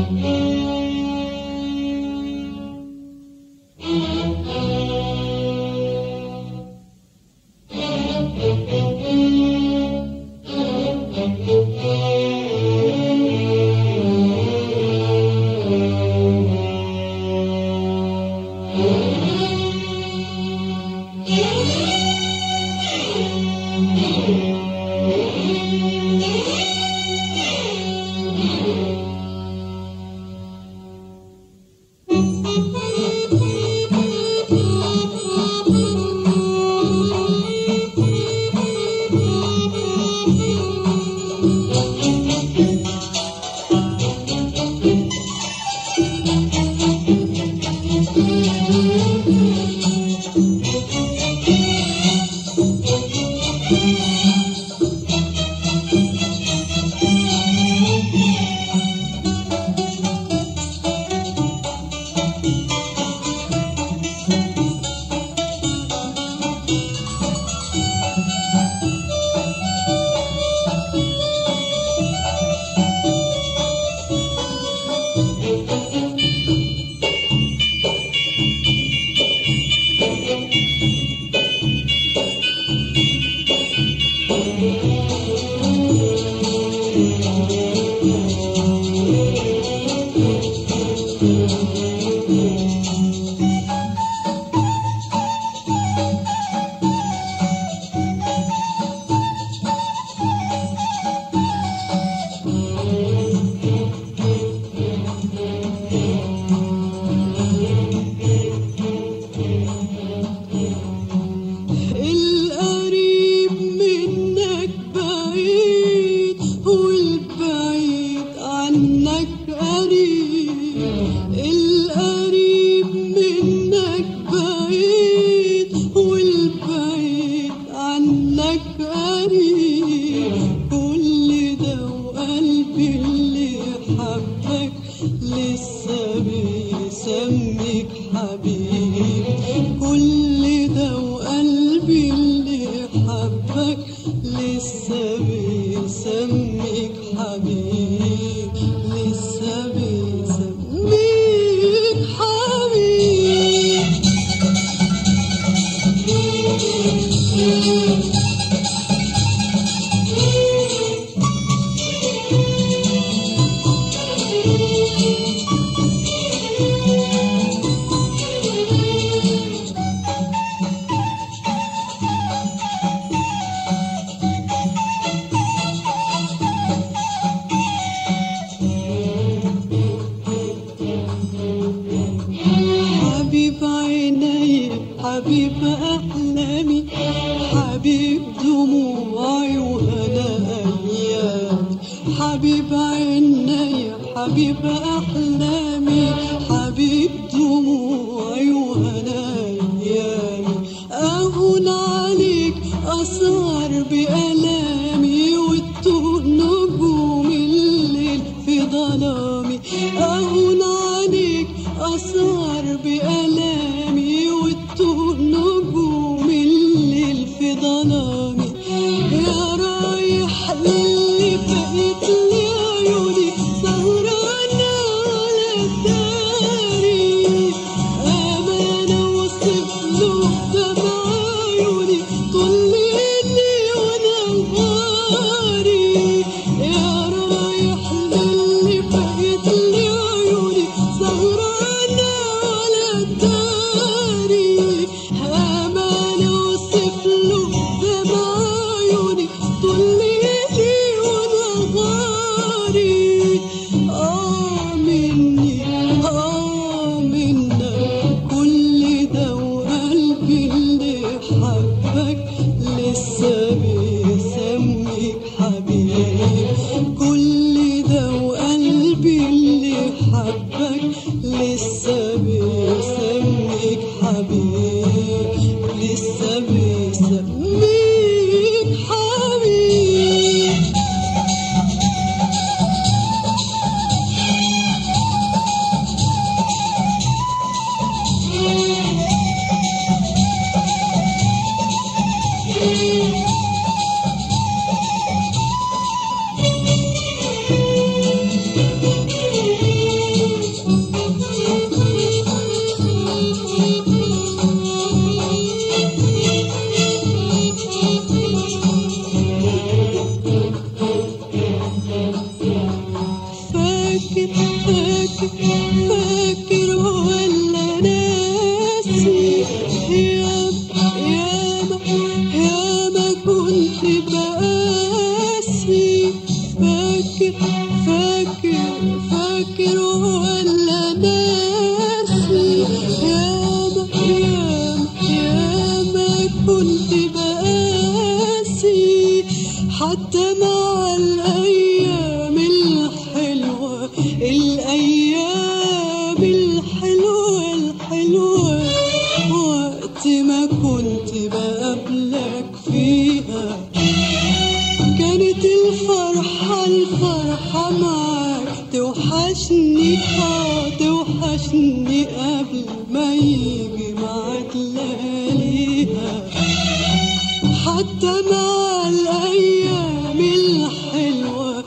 القريب منك بعيد والبعيد عنك قريب القريب منك بعيد والبعيد عنك قريب كل ده وقلبي اللي حبك لسه بيسميك حبيب كل ده وقلبي اللي حبك لسه بيسميك حبيب لسه بيسميك حبيب حبيب عيني حبيب أحلامي حبيب دموعي وهنا أيامي حبيب عيني حبيب أحلامي حبيب دموعي وهنا أيامي أهون عليك أسهر بألامي وتوه نجوم الليل في ظلامي أهون عليك أسهر بألامي وتوه نجوم الليل في ظلامي يا رايح للي بقيت لي عيوني سهرانة على الداري أمانة وصف له دمع عيوني طول ليلي وأنا غاري يا رايح للي بقيت لي عيوني سهرانة على الداري أمانة وصف له دمع عيوني طول ليلي وأنا غاري آه مني آه منك كل ده وقلبي اللي حبك لسه بيسميك حبيب كل ده وقلبي اللي حبك لسه بيسميك حبيب لسه بيسميك حبيب فاكر فاكر فاكر ولا ناسي ياما ياما ياما كنت بقاسي فاكر فاكر فاكر ولا ناسي ياما ياما ياما كنت بقاسي حتى مع الأيام الحلوة الأيام الحلوة الحلوة وقت ما كنت بقابلك فيها كانت الفرحة الفرحة معاك توحشني اه توحشني قبل ما يجي معاك لياليها حتى مع الأيام الحلوة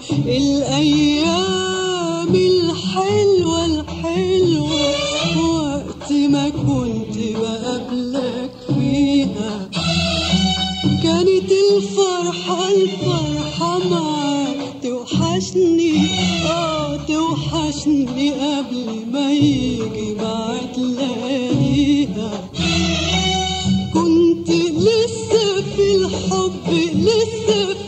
الأيام الحلوة الحلوة وقت ما كنت بقابلك فيها كانت الفرحة الفرحة معاك توحشني اه توحشني قبل ما يجي معاك لياليها كنت لسه في الحب لسه